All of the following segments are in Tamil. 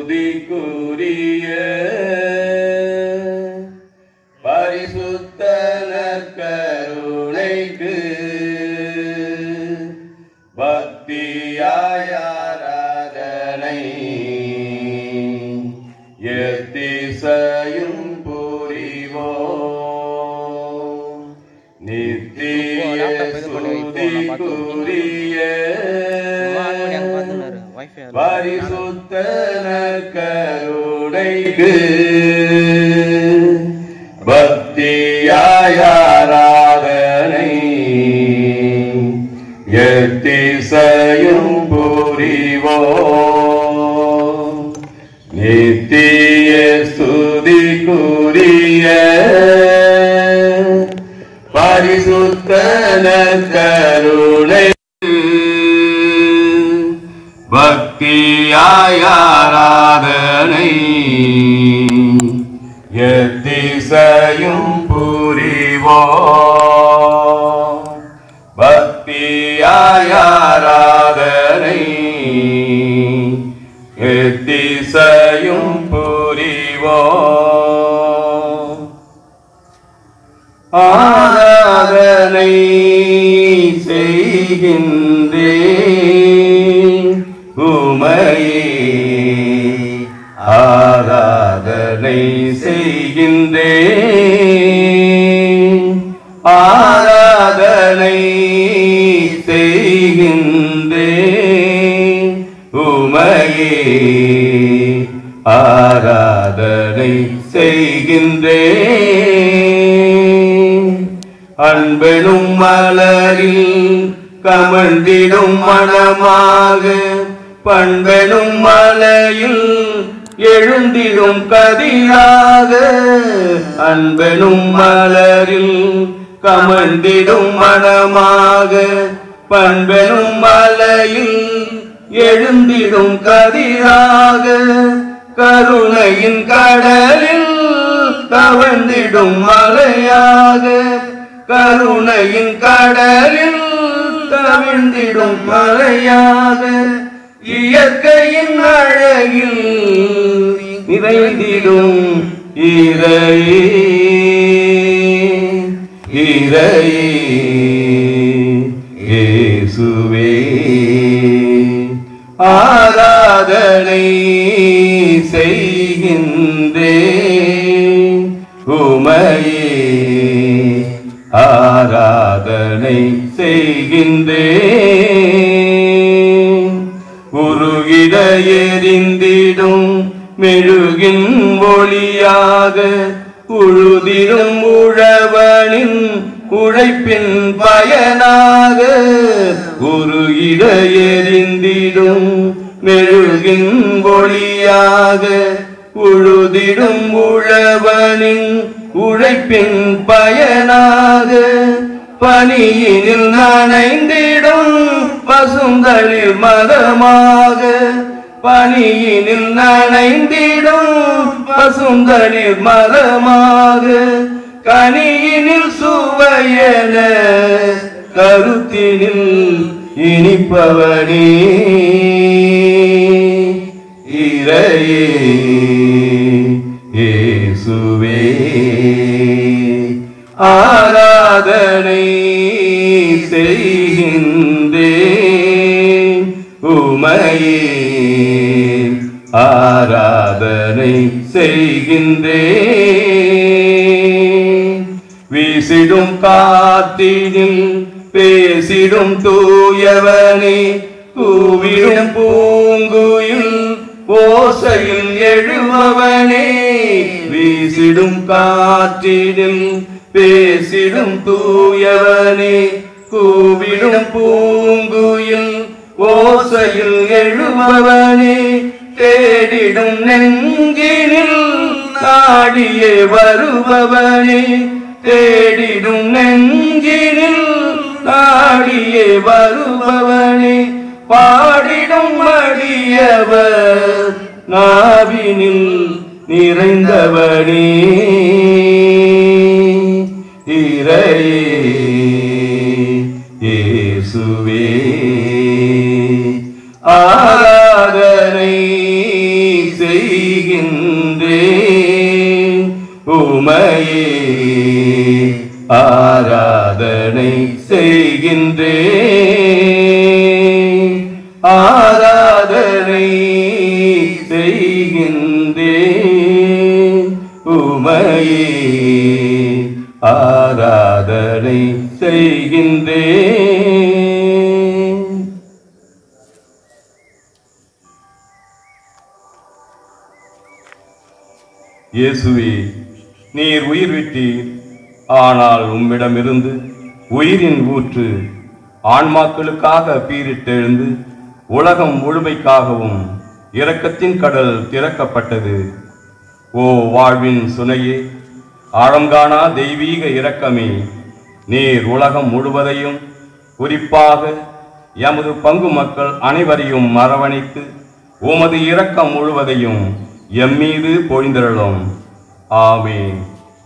ஸ்துதிக்குரிய பரிசுத்தன கருணைக்கு பக்தியாயாராதனை எத்திசையும் புரிவோ நித்திய ஸ்துதிக்குரிய பரிசுத்தன கருணைக்கு பக்தியாயாராதனை எத்திசையும் புரிவோ நித்திய ஸ்துதிக்குரிய பரிசுத்தன கருணை பக்தியாயாராதனை எத்திசையும் புரிவோ பக்தியாயாராதனை எத்திசையும் புரிவோ ஆராதனை செய்கின்றே உமையே ஆராதனை செய்கின்றே ஆராதனை செய்கின்றே உமையே ஆராதனை செய்கின்றே அன்பெனும் மலரில் கமழ்ந்திடும் மனமாக பண்பெனும் மலையில் எழுந்திடும் கதிராக அன்பெனும் மலரில் கமழ்ந்திடும் மனமாக பண்பெனும் மலையில் எழுந்திடும் கதிராக கருணையின் கடலில் கவர்ந்திடும் மலையாக கருணையின் கடலில் கவிழ்ந்திடும் மலையாக இயற்கையின் அழகில் நிறைந்திடும் இறையே இறையே இயேசுவே ஆராதனை செய்கின்றே உமையே ஆராதனை செய்கின்றே உருகிட எரிந்திடும் மெழுகின் ஒளியாக உழுதிடும் உழவனின் உழைப்பின் பயனாக உருகிட எரிந்திடும் மெழுகின் ஒளியாக உழுதிடும் உழவனின் உழைப்பின் பயனாக பனியினில் நனைந்திடும் பசுந்தளிர் மதமாக பனியினில் நனைந்திடும் பசுந்தளிர் மதமாக கனியினில் சுவையன கருத்தினில் இனிப்பவனே இறையே இயேசுவே ஆராதனை செய்கின்றே உமையே ஆராதனை செய்கின்றே வீசிடும் காத்தினில் பேசிடும் தூயவனே கூவிடும் பூங்குயில் ஓசையில் எழுபவனே வீசிடும் காற்றினில் பேசிடும் தூயவனே கூவிடும் பூங்குயில் ஓசையில் எழுபவனே தேடிடும் நெஞ்சினில் நாடியே வருபவனே தேடிடும் நெஞ்சினில் நாடியே வருபவனே பாடிடும் அடியவர் நாவினில் நிறைந்தவனே இறையே இயேசுவே ஆராதனை செய்கின்றேன் உமையே ஆராதனை செய்கின்றேன் ஆராதனை செய்கின்றேன் உமையே ஆராதனை செய்கின்றேன் இயேசுவே நீர் உயிர் விட்டீர் ஆனால் உம்மிடமிருந்து உயிரின் ஊற்று ஆன்மாக்களுக்காக பீரிட்டெழுந்து உலகம் முழுமைக்காகவும் இரக்கத்தின் கடல் திறக்கப்பட்டது ஓ வாழ்வின் சுனையே ஆழங்காணா தெய்வீக இரக்கமே நீர் உலகம் முழுவதையும் குறிப்பாக எமது பங்கு மக்கள் அனைவரையும் அரவணைத்து உமது இரக்கம் முழுவதையும் எம்மீது பொழிந்தருளும் ஆமென்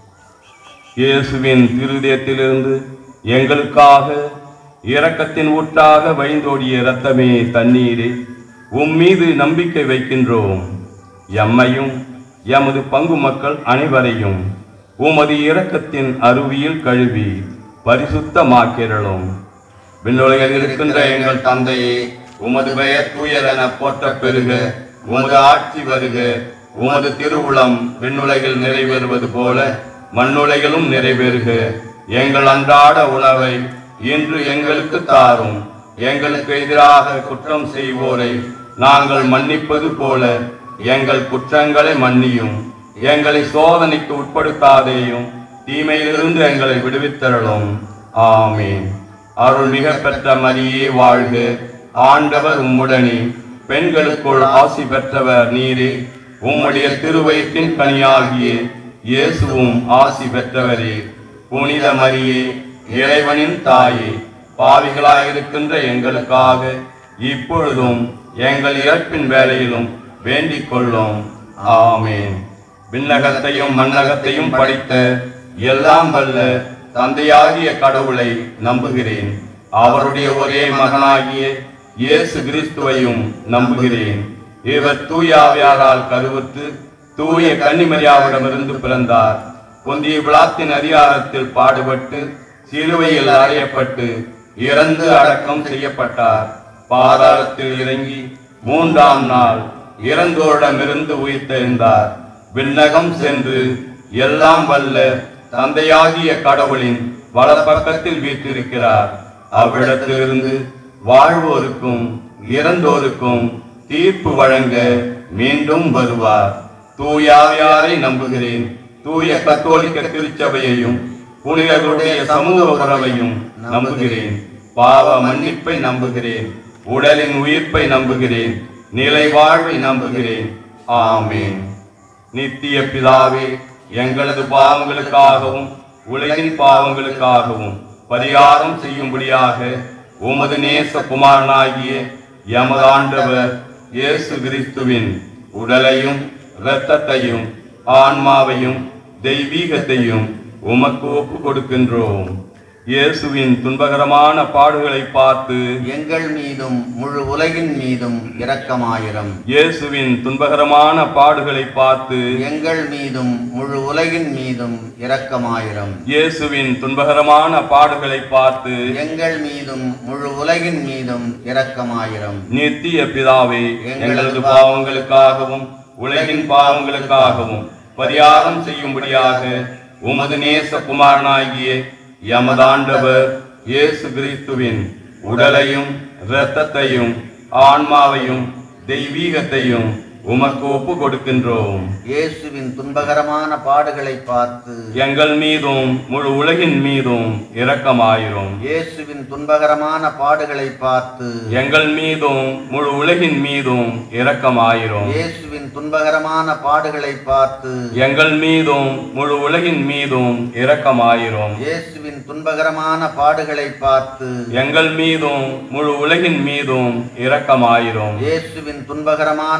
இயேசுவின் திருதயத்திலிருந்து எங்களுக்காக இரக்கத்தின் ஊற்றாக வழிந்தோடிய இரத்தமே தண்ணீரே உம்மீது நம்பிக்கை வைக்கின்றோம் எம்மையும் எமது பங்கு மக்கள் அனைவரையும் உமது இரக்கத்தின் அருவியில் கழுவி பரிசுத்தமாக்கிறளும் விண்ணுலகில் இருக்கின்ற எங்கள் தந்தையே உமது பெயர் தூயதென போற்றப் பெறுக உமது ஆட்சி வருக உமது திருவுளம் விண்ணுலகில் நிறைவேறுவது போல மண்ணுலகிலும் நிறைவேறுக எங்கள் அன்றாட உணவை இன்று எங்களுக்கு தாரும் எங்களுக்கு எதிராக குற்றம் செய்வோரை நாங்கள் மன்னிப்பது போல எங்கள் குற்றங்களை மன்னியும் எங்களை சோதனைக்கு உட்படுத்தாதேயும் தீமையிலிருந்து எங்களை விடுவித்தரலும் ஆமீன் அருள் மிக பெற்ற மரியே வாழ்க ஆண்டவர் உம்முடனே பெண்களுக்குள் ஆசி பெற்றவர் நீரே உம்முடைய திருவயிற்றின் கனியாகிய இயேசுவும் ஆசி பெற்றவரே புனித மரியே இறைவனின் தாயே பாவிகளாயிருக்கின்ற எங்களுக்காக இப்பொழுதும் எங்கள் இறப்பின் வேலையிலும் வேண்டிக் கொள்ளும் ஆமேன் விண்ணகத்தையும் மண்ணகத்தையும் படைத்த எல்லாம் வல்ல தந்தையாகிய கடவுளை நம்புகிறேன் அவருடைய ஒரே மகனாகிய இயேசு கிறிஸ்துவையும் நம்புகிறேன் இவர் தூயாவியாரால் கருவுற்று தூய கன்னிமரியாவிடமிருந்து பிறந்தார் பொந்திய விழாத்தின் அதிகாரத்தில் பாடுபட்டு சிலுவையில் அறையப்பட்டு இறந்து அடக்கம் செய்யப்பட்டார் பாதாளத்தில் இறங்கி மூன்றாம் நாள் இறந்தோரிடமிருந்து உயிர்த்தெழுந்தார் விண்ணகம் சென்று எல்லாம் வல்ல தந்தையாகிய கடவுளின் வலப்பக்கத்தில் வீற்றிருக்கிறார் அவ்விடத்திலிருந்து வாழ்வோருக்கும் இறந்தோருக்கும் தீர்ப்பு வழங்க மீண்டும் வருவார் தூயாவியாரை நம்புகிறேன் தூய கத்தோலிக்க திருச்சபையையும் புனிதர்களுடைய சமூக உறவையும் நம்புகிறேன் பாவ மன்னிப்பை நம்புகிறேன் உடலின் உயிர்ப்பை நம்புகிறேன் நிலை வாழ்வை நம்புகிறேன் ஆமேன் நித்திய பிதாவே எங்களது பாவங்களுக்காகவும் உலகின் பாவங்களுக்காகவும் பரிகாரம் செய்யும்படியாக உமது நேச குமாரனாகிய எமது ஆண்டவர் இயேசு கிறிஸ்துவின் உடலையும் இரத்தத்தையும் ஆன்மாவையும் தெய்வீகத்தையும் உமக்கு ஒப்பு கொடுக்கின்றோம் இயேசுவின் துன்பகரமான பாடுகளை பார்த்து எங்கள் மீதும் முழு உலகின் மீதும் இரக்கமாயிரம் இயேசுவின் துன்பகரமான பாடுகளை பார்த்து எங்கள் மீதும் முழு உலகின் மீதும் இரக்கமாயிரம் இயேசுவின் துன்பகரமான பாடுகளை பார்த்து எங்கள் மீதும் முழு உலகின் மீதும் இரக்கமாயிரம் நித்திய பிதாவே எங்களது பாவங்களுக்காகவும் உலகின் பாவங்களுக்காகவும் பரிகாரம் செய்யும்படியாக உமது நேச குமாரனாகிய எமதாண்டவர் இயேசு கிறிஸ்துவின் உடலையும் இரத்தத்தையும் ஆன்மாவையும் தெய்வீகத்தையும் உமக்கு ஒப்பு கொடுக்கின்றோம் இயேசுவின் துன்பகரமான பாடுகளை பார்த்து எங்கள் மீதும் முழு உலகின் மீதும் இரக்கமாயிரும் இயேசுவின் துன்பகரமான பாடுகளை பார்த்து எங்கள் மீதும் முழு உலகின் மீதும் இரக்கமாயிரும் இயேசுவின் துன்பகரமான பாடுகளை பார்த்து எங்கள் மீதும் முழு உலகின் மீதும் இரக்கமாயிரும் இயேசுவின் துன்பகரமான பாடுகளை பார்த்து எங்கள் மீதும் முழு உலகின் மீதும் இரக்கமாயிரும் இயேசுவின் துன்பகரமான பாடுகளை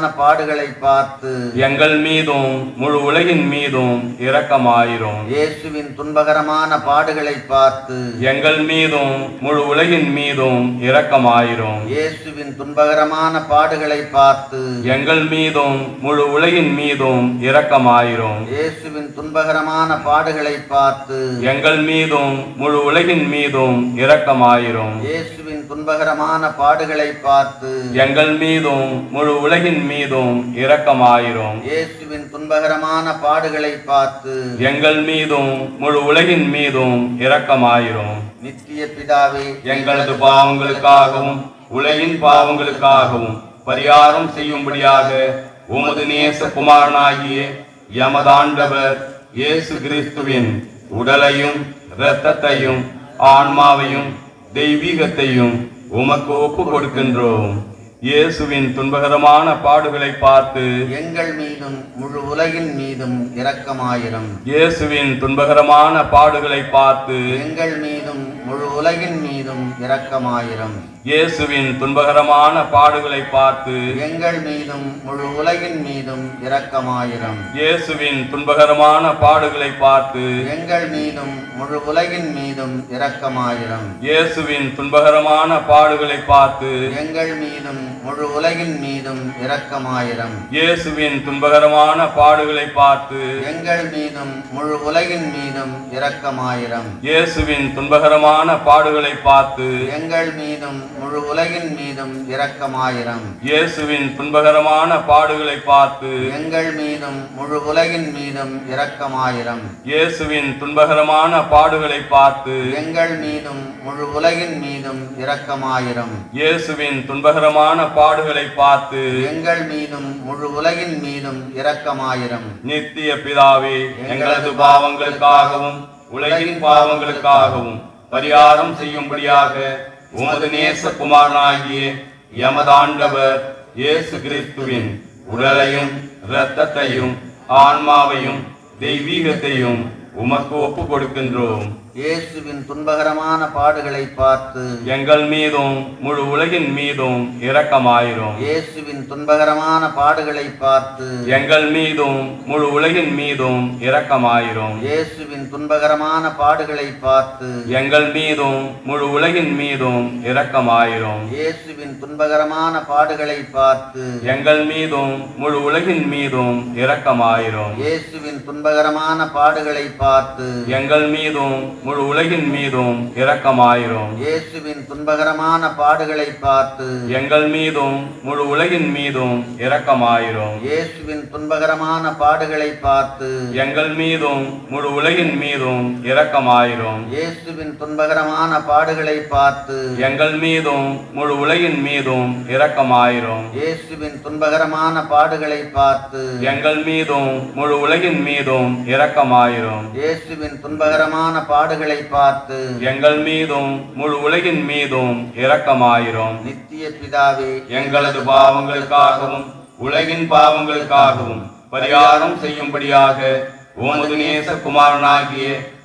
பாடுகளை பார்த்து எங்கள் மீதும் முழு உலகின் மீதும் இரக்கமாயிரும் இயேசுவின் துன்பகரமான பாடுகளை பார்த்து எங்கள் மீதும் முழு உலகின் மீதும் இரக்கமாயிரும் இயேசுவின் துன்பகரமான பாடுகளை பார்த்து எங்கள் மீதும் முழு உலகின் மீதும் இரக்கமாயிரும் இயேசுவின் துன்பகரமான பாடுகளை பார்த்து எங்கள் மீதும் முழு உலகின் மீதும் இரக்கமாயிரும் இயேசுவின் துன்பகரமான பாடுகளை பார்த்து எங்கள் மீதும் முழு உலகின் மீதும் இரக்கமாயிரும் இயேசுவின் துன்பகரமான பாடுகளை பார்த்து எங்கள் மீதும் முழு உலகின் மீதும் இரக்கமாயிரும் நித்திய பிதாவே எங்களது பாவங்களுக்காகவும் உலகின் பாவங்களுக்காகவும் பரிகாரம் செய்யும்படியாக உமது நேச குமாரனாகிய யமதாண்டவர் இயேசு கிறிஸ்துவின் உடலையும் இரத்தத்தையும் ஆன்மாவையும் தெய்வீகத்தையும் உமக்கு ஒப்பு கொடுக்கின்றோம் இயேசுவின் துன்பகரமான பாடுகளை பார்த்து எங்கள் மீதும் முழு உலகின் மீதும் இரக்கமாயிரும் இயேசுவின் துன்பகரமான பாடுகளை பார்த்து எங்கள் மீதும் முழு உலகின் மீதும் இரக்கமாயிரும் இயேசுவின் துன்பகரமான பாடுகளை பார்த்து எங்கள் மீதும் முழு உலகின் மீதும் இரக்கமாயிரும் இயேசுவின் துன்பகரமான பாடுகளை பார்த்து எங்கள் மீதும் முழு உலகின் மீதும் இரக்கமாயிரும் இயேசுவின் துன்பகரமான பாடுகளை பார்த்து எங்கள் மீதும் முழு உலகின் மீதும் இரக்கமாயிரும் இயேசுவின் துன்பகரமான பாடுகளை பார்த்து எங்கள் மீதும் முழு உலகின் மீதும் இரக்கமாயிரும் இயேசுவின் துன்பகரமான பாடுகளை பார்த்து எங்கள் மீதும் முழு உலகின் மீதும் இரக்கமாயிரும் இயேசுவின் துன்பகரமான பாடுகளை பார்த்து எங்கள் மீதும் முழு உலகின் மீதும் இரக்கமாயிரும் இயேசுவின் துன்பகரமான பாடுகளை பார்த்து எங்கள் மீதும் முழு உலகின் மீதும் இரக்கமாயிரும் இயேசுவின் துன்பகரமான பாடுகளை பார்த்து எங்கள் மீதும் முழு உலகின் மீதும் இரக்கமாயிரும் நித்திய பிதாவே எங்களது பாவங்களுக்காகவும் உலகின் பாவங்களுக்காகவும் பரிகாரம் செய்யும்படியாக உமது நேச குமாரனாகிய யமதாண்டவர் இயேசு கிறிஸ்துவின் உடலையும் இரத்தத்தையும் ஆன்மாவையும் தெய்வீகத்தையும் உமக்கு ஒப்பு கொடுக்கின்றோம் இயேசுவின் துன்பகரமான பாடுகளை பார்த்து எங்கள் மீதும் முழு உலகின் மீதும் இரக்கமாயிரும் இயேசுவின் துன்பகரமான பாடுகளை பார்த்து எங்கள் மீதும் முழு உலகின் மீதும் இரக்கமாயிரும் இயேசுவின் துன்பகரமான பாடுகளை பார்த்து எங்கள் மீதும் முழு உலகின் மீதும் இரக்கமாயிரும் இயேசுவின் துன்பகரமான பாடுகளை பார்த்து எங்கள் மீதும் முழு உலகின் மீதும் இரக்கமாயிரும் இயேசுவின் துன்பகரமான பாடுகளை பார்த்து எங்கள் மீதும் முழு உலகின் மீதும் இரக்கமாயிரும் இயேசுவின் துன்பகரமான பாடுகளை பார்த்து எங்கள் மீதும் முழு உலகின் மீதும் இரக்கமாயிரும் இயேசுவின் துன்பகரமான பாடுகளை பார்த்து எங்கள் மீதும் முழு உலகின் மீதும் இரக்கமாயிரும் இயேசுவின் துன்பகரமான பாடுகளை பார்த்து எங்கள் மீதும் முழு உலகின் மீதும் இரக்கமாயிரும் இயேசுவின் துன்பகரமான பாடுகளை பார்த்து எங்கள் மீதும் முழு உலகின் மீதும் இரக்கமாயிரும் இயேசுவின் துன்பகரமான பாடுகளை பார்த்து எங்கள் மீதும் முழு உலகின் மீதும் இரக்கமாயிரும் நித்திய பிதாவே எங்களது பாவங்களுக்காகவும் உலகின் பாவங்களுக்காகவும் பரிகாரம் செய்யும்படியாக உமது நேச குமாரனாகிய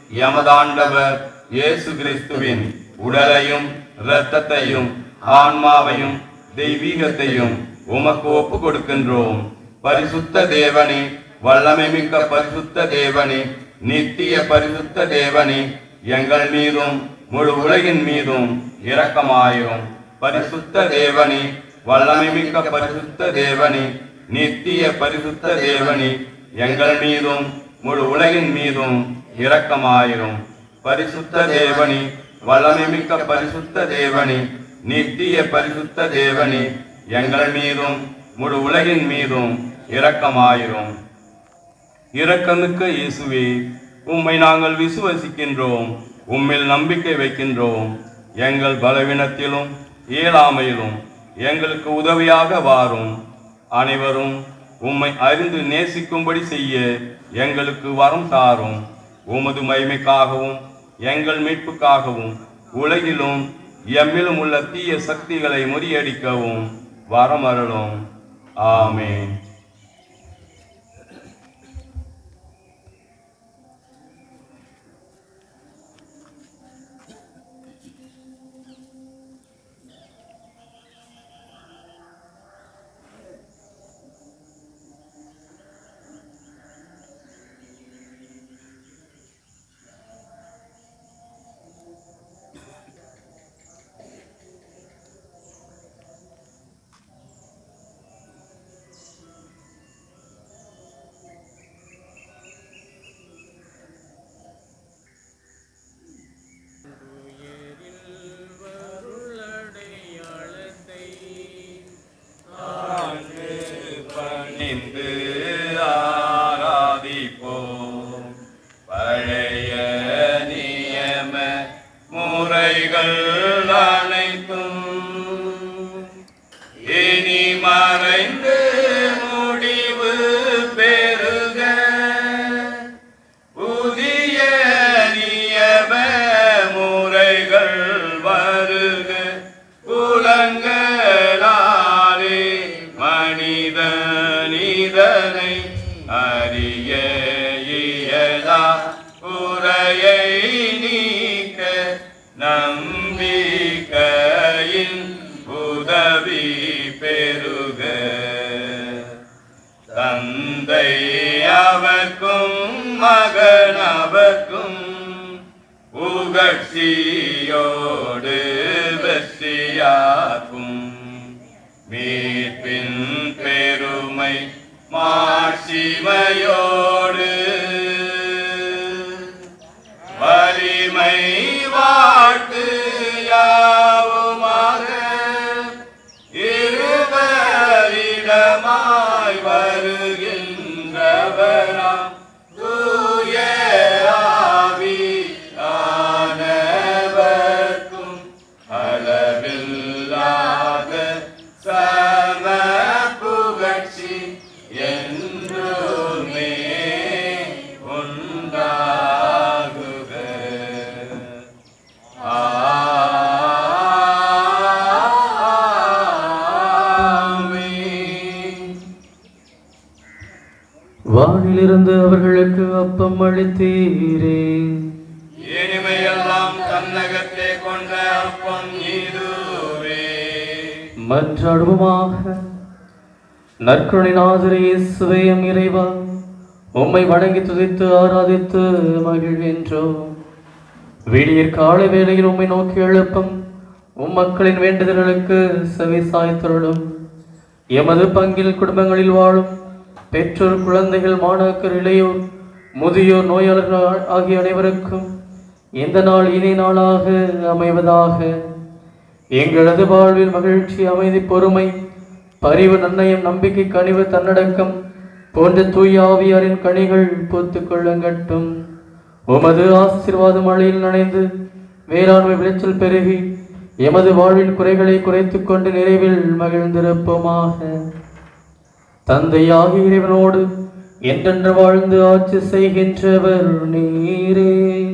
யமதாண்டவர் இயேசு கிறிஸ்துவின் உடலையும் இரத்தத்தையும் ஆன்மாவையும் தெய்வீகத்தையும் உமக்கு ஒப்பு கொடுக்கின்றோம் பரிசுத்த தேவனே வல்லமை மிக்க பரிசுத்த தேவனே நித்திய பரிசுத்த தேவனே எங்கள் மீதும் முழு உலகின் மீதும் இரக்கமாயிரும் பரிசுத்த தேவனே வல்லமை மிக்க பரிசுத்த தேவனே நித்திய பரிசுத்த தேவனே எங்கள் மீதும் முழு உலகின் மீதும் இரக்கமாயிரும் பரிசுத்த தேவனே வல்லமை மிக்க பரிசுத்த தேவனே நித்திய பரிசுத்த தேவனே எங்கள் மீதும் முழு உலகின் மீதும் இரக்கமாயிரும் இரக்கமிக்க இயேசுவே உம்மை நாங்கள் விசுவசிக்கின்றோம் உம்மில் நம்பிக்கை வைக்கின்றோம் எங்கள் பலவீனத்திலும் இயலாமையிலும் எங்களுக்கு உதவியாக வாரும் அனைவரும் உம்மை அறிந்து நேசிக்கும்படி செய்ய எங்களுக்கு வரம் தாரும் உமது மகிமைக்காகவும் எங்கள் மீட்புக்காகவும் உலகிலும் எம்மிலும் உள்ள தீய சக்திகளை முறியடிக்கவும் வரம் அருளும் ஆமென் பணிந்து ஆராதிப்போம் பழைய நியம முறைகள் அனைத்தும் இனி மறைந்து முடிவு பெறுக புதிய நியம முறைகள் வருக புலங்களாலே மனிதனிதனை அறிய இயலா குறையை நீக்க நம்பிக்கையின் உதவி பெறுக தந்தை அவர்க்கும் மகன் அவர்க்கும் உகழ்ச்சியோடு வெற்றியாக்கும் மீட்பின் பெருமை மாட்சிமையோடு வலிமை வாழ்த்து யாவுமாக இருவரிடமாய் வருகின்றவராம் தூய ஆவியானவர்க்கும் அளவில்லாத சம புகழ்ச்சி என்றுமே உண்டாகுக ஆமென். வானிலிருந்து அவர்களுக்கு அப்பம் அளித்தீரே இனிமையெல்லாம் தன்னகத்தே கொண்ட அப்பம் இதுவே மன்றாடுவோமாக நற்கருணைநாதரே சுவையம் இறைவா உம்மை வணங்கி துதித்து ஆராதித்து மகிழ்கின்றோம் விடியற் காலை வேளையில் உம்மை நோக்கி எழுப்பும் உம் மக்களின் வேண்டுதல்களுக்கு செவி சாய்த்தருளும் எமது பங்கில் குடும்பங்களில் வாழும் பெற்றோர் குழந்தைகள் மாணாக்கர் இளையோர் முதியோர் நோயாளர்கள் ஆகிய அனைவருக்கும் இந்த நாள் இனி நாளாக அமைவதாக எங்களது வாழ்வில் மகிழ்ச்சி அமைதி பொறுமை பரிவு நன்னயம் நம்பிக்கை கனிவு தன்னடக்கம் போன்ற தூய ஆவியாரின் கனிகள் பூத்துக் கொள்ளுங்கட்டும் உமது ஆசீர்வாத மழையில் நனைந்து வேளாண்மை விளைச்சல் பெருகி எமது வாழ்வின் குறைகளை குறைத்துக் கொண்டு நிறைவில் மகிழ்ந்திருப்போமாக தந்தையாகிய இறைவனோடு என்றென்று வாழ்ந்து ஆட்சி செய்கின்றவர் நீரே